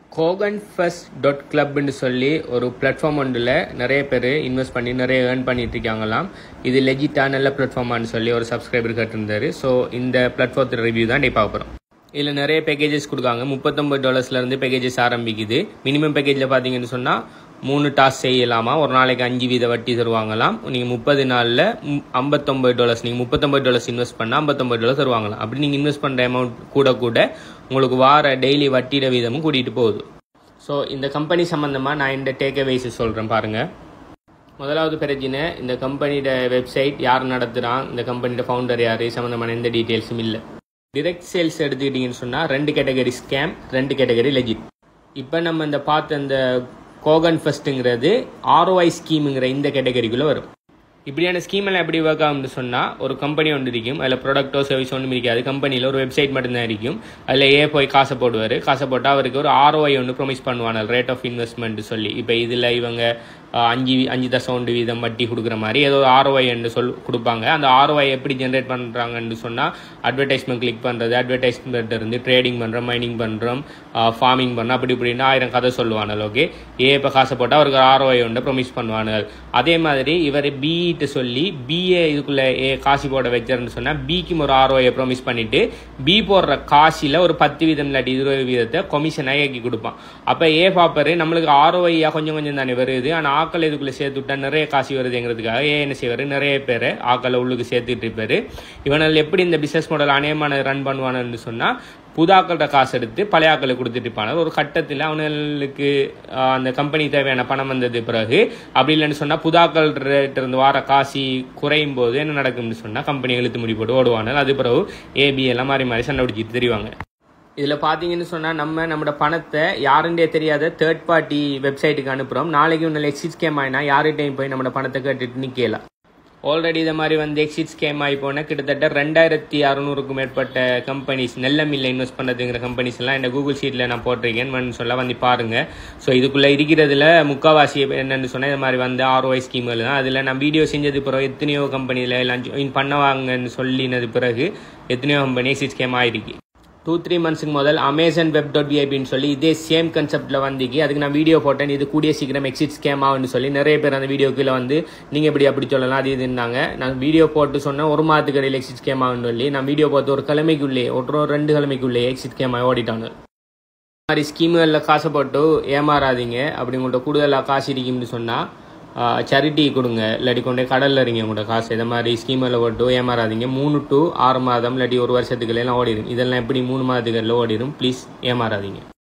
கோகன் first dot கிளப்னு சொல்லி ஒரு platform ஒன்றில் நிறைய பேர் இன்வெஸ்ட் பண்ணி நிறைய ஏர்ன் பண்ணிட்டு இருக்காங்களாம் இது லெஜிட்டாக நல்ல பிளாட்ஃபார்மான்னு சொல்லி ஒரு சப்ஸ்கிரைபர் கேட்டிருந்தாரு ஸோ இந்த பிளாட்ஃபார்த்தோட ரிவ்யூ தான் டே பார்க்க போகிறோம் இதில் நிறைய பேக்கேஜஸ் கொடுக்காங்க முப்பத்தொம்பது டாலர்ஸ்லேருந்து பேக்கேஜஸ் ஆரம்பிக்குது மினிமம் பேக்கேஜில் பார்த்தீங்கன்னு சொன்னால் மூணு டாஸ் செய்யலாமா ஒரு நாளைக்கு அஞ்சு வீத வட்டி தருவாங்களாம் நீங்கள் முப்பது நாளில் ஐம்பத்தொம்பது டாலர்ஸ் நீங்கள் முப்பத்தொம்பது டாலர்ஸ் இன்வெஸ்ட் பண்ணால் ஐம்பத்தொம்பது டாலர் தருவாங்களாம் அப்படி நீங்கள் இன்வெஸ்ட் பண்ணுற அமௌண்ட் கூட கூட உங்களுக்கு வார டெய்லி வட்டிட வீதமும் கூட்டிகிட்டு போகுது ஸோ இந்த கம்பெனி சம்மந்தமாக நான் இந்த டேக் அவேஸ் சொல்கிறேன் பாருங்கள் முதலாவது பிரச்சனை இந்த கம்பெனியோட வெப்சைட் யார் நடத்துகிறான் இந்த கம்பெனியோட ஃபவுண்டர் யார் சம்மந்தமான எந்த டீட்டெயில்ஸும் இல்லை டிரெக்ட் சேல்ஸ் எடுத்துக்கிட்டிங்கன்னு சொன்னால் ரெண்டு கேட்டகரி ஸ்கேம் ரெண்டு கேட்டகரி லெஜிட் இப்போ நம்ம இந்த பார்த்த இந்த கோகன் ஃபஸ்ட்டுங்கிறது ஆர்ஓஐ ஸ்கீமுங்கிற இந்த கேட்டகரிக்குள்ளே வரும் இப்படியான ஸ்கீம் எல்லாம் எப்படி ஒர்க் ஆகும்னு சொன்னால் ஒரு கம்பெனி ஒன்று இருக்கும் அதில் ப்ராடக்ட்டோ சர்வீஸ் ஒன்றும் இருக்காது கம்பெனியில் ஒரு வெப்சைட் மட்டும்தான் இருக்கும் அதில் ஏ போய் காசை போடுவார் காசை போட்டால் அவருக்கு ஒரு ஆர்ஓஐ ஒன்று ப்ரொமிஸ் பண்ணுவாங்க ரேட் ஆஃப் இன்வெஸ்ட்மெண்ட் சொல்லி இப்போ இதில் இவங்க அஞ்சு அஞ்சு தசம் ஒன்று வீதம் வட்டி கொடுக்குற மாதிரி ஏதோ ஆர்ஓஐ என்று சொல் கொடுப்பாங்க அந்த ஆர்ஓஐ எப்படி ஜென்ரேட் பண்ணுறாங்கன்னு சொன்னால் அட்வர்டைஸ்மெண்ட் கிளிக் பண்ணுறது அட்வர்டைஸ்மெண்ட் இருந்து ட்ரேடிங் பண்ணுறோம் மைனிங் பண்ணுறோம் ஃபார்மிங் பண்ணுறோம் அப்படி இப்படின்னு ஆயிரம் கதை சொல்லுவாங்க ஓகே ஏ இப்போ காசை போட்டால் அவருக்கு ஆர்ஓஐ ஒன்று ப்ரொமிஸ் பண்ணுவாங்க அதே மாதிரி இவர் பிஇட்டு சொல்லி பிஏ இதுக்குள்ளே ஏ காசி போட வச்சாருன்னு சொன்னால் பிக்கும் ஒரு ஆர்ஓஐ ப்ரொமிஸ் பண்ணிவிட்டு பி போடுற காசியில் ஒரு பத்து வீதம் இல்லாட்டி இருபது வீதத்தை கொமிஷனாக ஏக்கி கொடுப்பான் அப்போ ஏ பாப்பர் நம்மளுக்கு ஆர்ஓஐயாக கொஞ்சம் கொஞ்சம் தானே வருது ஆனால் ஆக்கள் இதுக்குள்ளே சேர்த்து விட்டா நிறைய காசு வருதுங்கிறதுக்காக ஏ என்ன செய்வார் நிறைய பேர் ஆக்களை உள்ளுக்கு சேர்த்துட்டு இருப்பார் இவனால் எப்படி இந்த பிஸ்னஸ் மாடல் அநேகமான ரன் பண்ணுவானுன்னு சொன்னால் புதாக்கள்கிட்ட காசு எடுத்து பழைய ஆக்களுக்கு கொடுத்துட்டு இருப்பாங்க ஒரு கட்டத்தில் அவனுக்கு அந்த கம்பெனி தேவையான பணம் வந்தது பிறகு அப்படி இல்லைன்னு சொன்னால் புதாக்கள் இருந்து வார காசி குறையும் போது என்ன நடக்கும்னு சொன்னால் கம்பெனி இழுத்து முடி போட்டு ஓடுவாங்க அது பிறகு ஏபி எல்லாம் மாறி மாறி சண்டை பிடிச்சிட்டு தெரிவாங்க இதில் பார்த்தீங்கன்னு சொன்னால் நம்ம நம்மளோட பணத்தை யாருண்டே தெரியாத தேர்ட் பார்ட்டி வெப்சைட்டுக்கு அனுப்புகிறோம் நாளைக்கு ஒன்றில் எக்ஸிட் ஸ்கேம் ஆயினா யார்கிட்டையும் போய் நம்மளோட பணத்தை கேட்டுட்டு நிற்கலாம் ஆல்ரெடி இதை மாதிரி வந்து எக்ஸிட் ஸ்கேம் ஆகி போனால் கிட்டத்தட்ட ரெண்டாயிரத்தி அறநூறுக்கும் மேற்பட்ட கம்பெனிஸ் நெல்ல மில்ல இன்வெஸ்ட் பண்ணுறதுங்கிற கம்பெனிஸ் எல்லாம் இந்த கூகுள் ஷீட்டில் நான் போட்டிருக்கேன் சொல்ல வந்து பாருங்கள் ஸோ இதுக்குள்ளே இருக்கிறதுல முக்கால்வாசி என்னென்னு சொன்னால் இது மாதிரி வந்து ஆர்ஓஐ ஸ்கீம்கள் தான் அதில் நான் வீடியோ செஞ்சது பிறகு எத்தனையோ கம்பெனியில் எல்லாம் ஜாயின் பண்ணுவாங்கன்னு சொல்லினது பிறகு எத்தனையோ கம்பெனி எக்ஸிட் ஸ்கேம் ஆயிருக்கு டூ த்ரீ மந்த்ஸுக்கு முதல் அமேசான் வெப் டாட் விஐபின்னு சொல்லி இதே சேம் கன்செப்ட்டில் வந்துக்கு அதுக்கு நான் வீடியோ போட்டேன் இது கூடிய சீக்கிரம் எக்ஸிட் ஸ்கேம் ஆகுன்னு சொல்லி நிறைய பேர் அந்த வீடியோ கீழே வந்து நீங்கள் இப்படி அப்படி சொல்லலாம் அது இதுன்னாங்க நான் வீடியோ போட்டு சொன்னேன் ஒரு மாதத்துக்கு இடையில் எக்ஸிட் ஸ்கேம் ஆகுன்னு சொல்லி நான் வீடியோ பார்த்து ஒரு கிழமைக்குள்ளே ஒரு ரெண்டு கிழமைக்குள்ளே எக்ஸிட் ஸ்கேம் ஆகி ஓடிட்டாங்க இந்த மாதிரி ஸ்கீமுகளில் காசை போட்டு ஏமாறாதீங்க அப்படி உங்கள்கிட்ட கூடுதலாக காசு இருக்கும்னு சொன்னால் சரிட்டி கொடுங்க இல்லாட்டி கொண்டே கடலில் இருங்க உங்களோட காசு இதை மாதிரி ஸ்கீமில் போட்டு ஏமாறாதீங்க மூணு டு ஆறு மாதம் இல்லாட்டி ஒரு வருஷத்துக்குள்ள எல்லாம் ஓடிடும் இதெல்லாம் எப்படி மூணு மாதத்துக்குள்ள ஓடிடும் ப்ளீஸ் ஏமாறாதீங்க